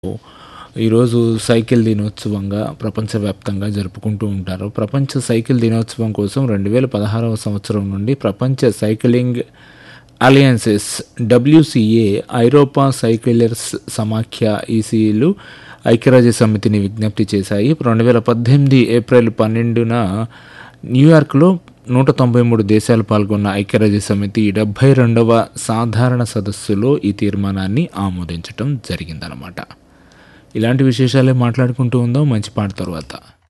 ఈరోజు సైకిల్ దినోత్సవంగా ప్రపంచవ్యాప్తంగా జరుపుకుంటూ ఉంటారు ప్రపంచ సైకిల్ దినోత్సవం కోసం రెండు వేల పదహారవ సంవత్సరం నుండి ప్రపంచ సైక్లింగ్ అలయన్సెస్ డబ్ల్యూసిఏ ఐరోపా సైకిలర్స్ సమాఖ్య ఈసీలు ఐక్యరాజ్య సమితిని విజ్ఞప్తి చేశాయి రెండు వేల పద్దెనిమిది ఏప్రిల్ పన్నెండున న్యూయార్క్లో నూట తొంభై మూడు దేశాలు పాల్గొన్న ఐక్యరాజ్య సమితి డెబ్బై రెండవ సాధారణ సదస్సులో ఈ తీర్మానాన్ని ఆమోదించడం జరిగిందనమాట ఇలాంటి విశేషాలే మాట్లాడుకుంటూ ఉందాం మంచి పాట తర్వాత